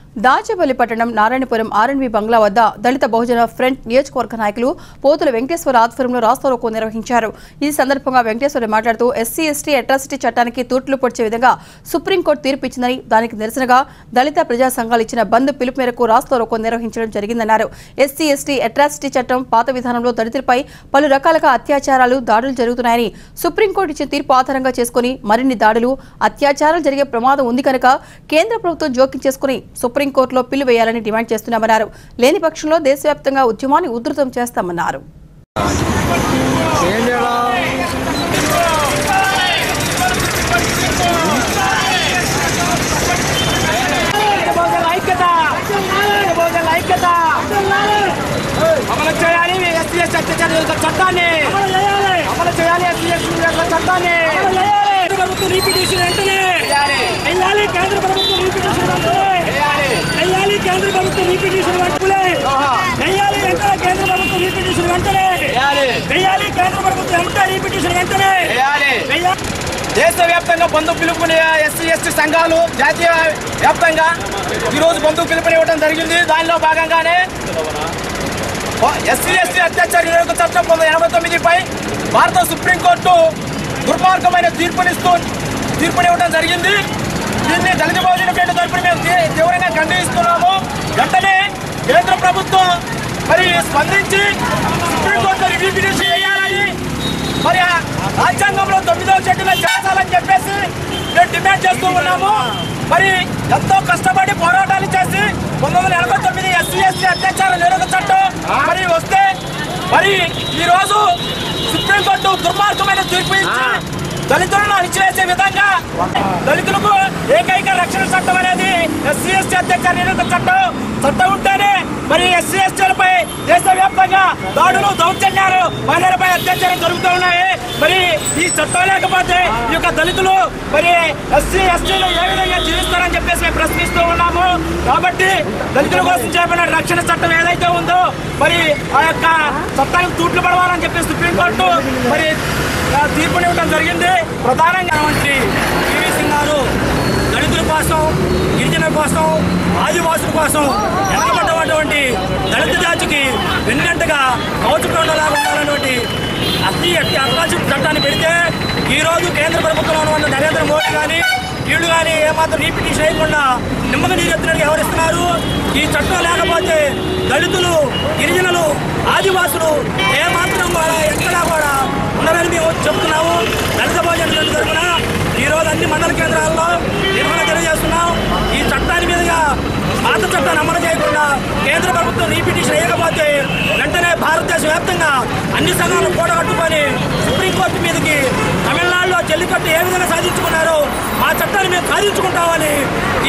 దాచేపల్లి పట్టణం నారాయణపురం ఆర్ఎన్బి బంగ్లా వద్ద దళిత బహుజన ఫ్రంట్ నియోజకవర్గ నాయకులు పోతుల వెంకటేశ్వర ఆధ్వర్యంలో రాస్తారోకో నిర్వహించారు ఈ సందర్భంగా వెంకటేశ్వర మాట్లాడుతూ ఎస్సీ ఎస్టీ అట్రాసిటీ చట్టానికి తూట్లు పొడిచే విధంగా సుప్రీంకోర్టు తీర్పు ఇచ్చిందని దానికి నిరసనగా దళిత ప్రజా సంఘాలు ఇచ్చిన బంద్ పిలుపు మేరకు రాస్తారోకో నిర్వహించడం జరిగిందన్నారు ఎస్సీ ఎస్టీ అట్రాసిటీ చట్టం పాత విధానంలో దళితులపై పలు రకాలుగా అత్యాచారాలు దాడులు జరుగుతున్నాయని సుప్రీంకోర్టు ఇచ్చిన తీర్పు ఆధారంగా చేసుకుని మరిన్ని దాడులు అత్యాచారాలు జరిగే ప్రమాదం ఉంది కనుక కేంద్ర ప్రభుత్వం జోక్యం చేసుకుని సుప్రీంకోర్టులో పిల్లు వేయాలని డిమాండ్ చేస్తున్నామన్నారు లేని పక్షంలో దేశవ్యాప్తంగా ఉద్యమాన్ని ఉధృతం చేస్తామన్నారు ఏం చేయాలా బహుజన ఐక్యత బహుజన ఐక్యత అమలు చేయాలి ఎస్సీ ఎస్టీ అత్యాచార నిరోధక చట్టాన్ని అమలు చేయాలి ఎస్సీ ఎస్టీ నిరోధక చట్టాన్ని కేంద్ర ప్రభుత్వం రీపిటిషన్ వెంటనే వెయ్యాలి కేంద్ర ప్రభుత్వం రీపిటిషన్ వెంటనే వెయ్యాలి కేంద్ర ప్రభుత్వం రీపిటిషన్ వెంటనే వెయ్యాలి వెంటనే కేంద్ర ప్రభుత్వం రీపిటిషన్ వెంటనే వెయ్యాలి కేంద్ర ప్రభుత్వం వెంటనే రీపిటిషన్ వెంటనే వెయ్యాలి దేశవ్యాప్తంగా బంధు పిలుపుని ఎస్సీ ఎస్టీ సంఘాలు జాతీయ వ్యాప్తంగా ఈరోజు బంధు పిలుపునివ్వడం జరిగింది దానిలో భాగంగానే ఎస్సీ ఎస్టీ అత్యాచార నిరోధక చట్టం పంతొమ్మిది ఎనభై తొమ్మిదిపై భారత సుప్రీంకోర్టు దుర్మార్గమైన తీర్పునిస్తూ తీర్పునివ్వడం జరిగింది దీన్ని దళిత భోజన పేట తరపున మేము తీ- తీవ్రంగా ఖండిస్తున్నాము వెంటనే కేంద్ర ప్రభుత్వం మరి స్పందించి సుప్రీంకోర్టు రివ్యూ పిటిషన్ చేయాలని మరి ఆ రాజ్యాంగంలో తొమ్మిదవ చెట్టులో చేర్చాలని చెప్పేసి మేము డిమాండ్ చేస్తూ ఉన్నాము మరి ఎంతో కష్టపడి పోరాటాలు చేసి పంతొమ్మిది వందల ఎనభై తొమ్మిది ఎస్సీ ఎస్టీ అత్యాచార నిరోధక చట్టం మరి వస్తే మరి ఈ రోజు సుప్రీంకోర్టు దుర్మార్గమైన తీర్పు ఇచ్చి దళితులను అణిచివేసే విధంగా దళితులకు ఏకైక రక్షణ చట్టం అనేది ఎస్సీ ఎస్టీ అత్యాచార నిరోధక చట్టం చట్టం ఉంటేనే మరి ఎస్సీ ఎస్టీలపై దేశవ్యాప్తంగా దాడులు దౌర్జన్యాలు మహిళలపై అత్యాచారం జరుగుతూ ఉన్నాయి మరి ఈ చట్టం లేకపోతే ఈ యొక్క దళితులు మరి ఎస్సీ ఎస్టీలు ఏ విధంగా జీవిస్తారని చెప్పేసి మేము ప్రశ్నిస్తూ ఉన్నాము కాబట్టి దళితుల కోసం చేపట్టిన రక్షణ చట్టం ఏదైతే ఉందో మరి ఆ యొక్క చట్టానికి తూట్లు పడవాలని చెప్పి సుప్రీంకోర్టు మరి ఆ, తీర్పునివ్వడం జరిగింది ప్రధానంగా మంత్రి పివి సింగ్ గారు దళితుల కోసం గిరిజనుల కోసం ఆదివాసుల కోసం వెనకబడ్డటువంటి దళిత జాతికి వెన్నెంటగా కౌచుకొండలాగా ఉండాలన్నటువంటి అతి అతి అట్రాసిటీ చట్టాన్ని పెడితే ఈ రోజు కేంద్ర ప్రభుత్వంలో ఉన్న నరేంద్ర మోడీ కానీ వీళ్ళు కానీ ఏమాత్రం రీపిటీ చేయకుండా నిమ్మక నీరెత్తినట్టు ఎవరిస్తున్నారు ఈ చట్టం లేకపోతే దళితులు గిరిజనులు ఆదివాసులు ఏమాత్రం కూడా ఎక్కడా కూడా ఉండరని మేము చెప్తున్నాము దళిత భోజన తరఫున ఈ రోజు అన్ని మండల కేంద్రాల్లో నిర్వహణ తెలియజేస్తున్నాం ఈ చట్టాన్ని మీదుగా పాత చట్టాన్ని అమలు చేయకుండా కేంద్ర ప్రభుత్వం రీపిటిషన్ వేయకపోతే వెంటనే భారతదేశ వ్యాప్తంగా అన్ని సంఘాలు కూడగట్టుకొని సుప్రీంకోర్టు మీదకి తమిళనాడులో జల్లికట్టు ఏ విధంగా సాధించుకున్నారో మా చట్టాన్ని మేము సాధించుకుంటామని